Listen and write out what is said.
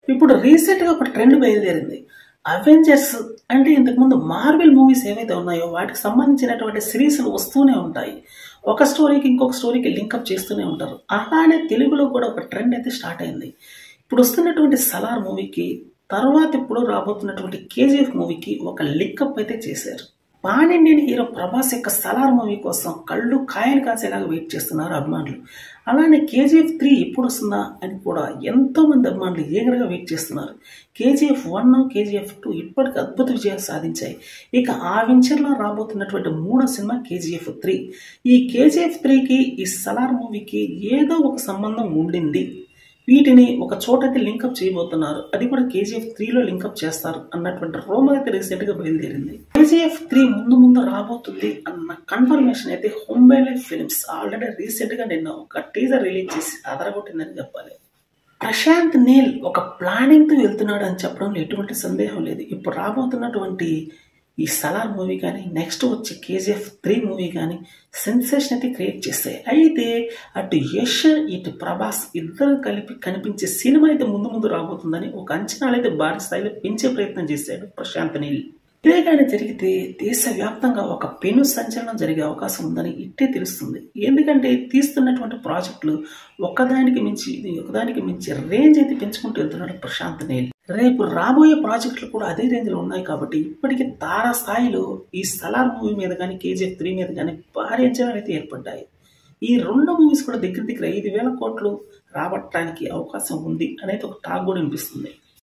ఇప్పుడు రీసెంట్గా ఒక ట్రెండ్ బయలుదేరింది అవెంజర్స్ అంటే ఇంతకుముందు మార్వెల్ మూవీస్ ఏవైతే ఉన్నాయో వాటికి సంబంధించినటువంటి సిరీస్లు వస్తూనే ఉంటాయి ఒక స్టోరీకి ఇంకొక స్టోరీకి లింకప్ చేస్తూనే ఉంటారు అలానే తెలుగులో కూడా ఒక ట్రెండ్ అయితే స్టార్ట్ అయింది ఇప్పుడు వస్తున్నటువంటి సలార్ మూవీకి తర్వాత ఇప్పుడు రాబోతున్నటువంటి కేజీఎఫ్ మూవీకి ఒక లింకప్ అయితే చేశారు పాన్ ఇండియన్ హీరో ప్రభాస్ యొక్క సలార్ మూవీ కోసం కళ్ళు కాయలు కాసేలాగా వెయిట్ చేస్తున్నారు అభిమానులు అలానే కేజీఎఫ్ త్రీ ఎప్పుడు వస్తుందా అని కూడా ఎంతో మంది అభిమానులు ఈగర్గా వెయిట్ చేస్తున్నారు కేజీఎఫ్ వన్ కేజీఎఫ్ టూ ఇప్పటికి అద్భుత విజయాలు సాధించాయి ఇక ఆ వెంచర్లో రాబోతున్నటువంటి మూడో సినిమా కేజీఎఫ్ త్రీ ఈ కేజీఎఫ్ త్రీకి ఈ సలార్ మూవీకి ఏదో ఒక సంబంధం ఉండింది వీటిని ఒక చోటైతే లింకప్ చేయబోతున్నారు అది కూడా కేజీఎఫ్ త్రీలో లింకప్ చేస్తారు అన్నటువంటి రోమర్ అయితే రీసెంట్ గా బయలుదేరింది కేజీఎఫ్ త్రీ ముందు ముందు రాబోతుంది అన్న కన్ఫర్మేషన్ అయితే హోంబైలే ఫిల్మ్స్ ఆల్రెడీ రీసెంట్ గా నిన్న ఒక టీజర్ రిలీజ్ చేసి అదరగొట్టిందని చెప్పాలి ప్రశాంత్ నీల్ ఒక ప్లానింగ్ తో వెళ్తున్నాడు అని చెప్పడంలో ఎటువంటి సందేహం లేదు ఇప్పుడు రాబోతున్నటువంటి ఈ సలార్ మూవీ కానీ నెక్స్ట్ వచ్చే కేజీఎఫ్ త్రీ మూవీ కానీ సెన్సేషన్ అయితే క్రియేట్ చేస్తాయి అయితే అటు యష్ ఇటు ప్రభాస్ ఇద్దరు కలిపి కనిపించే సినిమా అయితే ముందు ముందు రాబోతుందని ఒక అంచనాలు అయితే భారీ స్థాయిలో పెంచే ప్రయత్నం చేశాడు ప్రశాంత్ నీల్ ఇదే కానీ జరిగితే దేశవ్యాప్తంగా ఒక పెను సంచలనం జరిగే అవకాశం ఉందని ఇట్టే తెలుస్తుంది ఎందుకంటే తీస్తున్నటువంటి ప్రాజెక్టులు ఒకదానికి మించి ఇది ఒకదానికి మించి రేంజ్ అయితే పెంచుకుంటూ వెళ్తున్నాడు ప్రశాంత్ నీల్ రేపు రాబోయే ప్రాజెక్టులు కూడా అదే రేంజ్లో ఉన్నాయి కాబట్టి ఇప్పటికీ తారా స్థాయిలో ఈ సలార్ మూవీ మీద కానీ కేజీఎఫ్ త్రీ మీద కానీ భారీ అంచనాలు అయితే ఏర్పడ్డాయి ఈ రెండు మూవీస్ కూడా దగ్గర దగ్గర ఐదు వేల కోట్లు రాబట్టడానికి అవకాశం ఉంది అనేది ఒక టాక్ కూడా వినిపిస్తుంది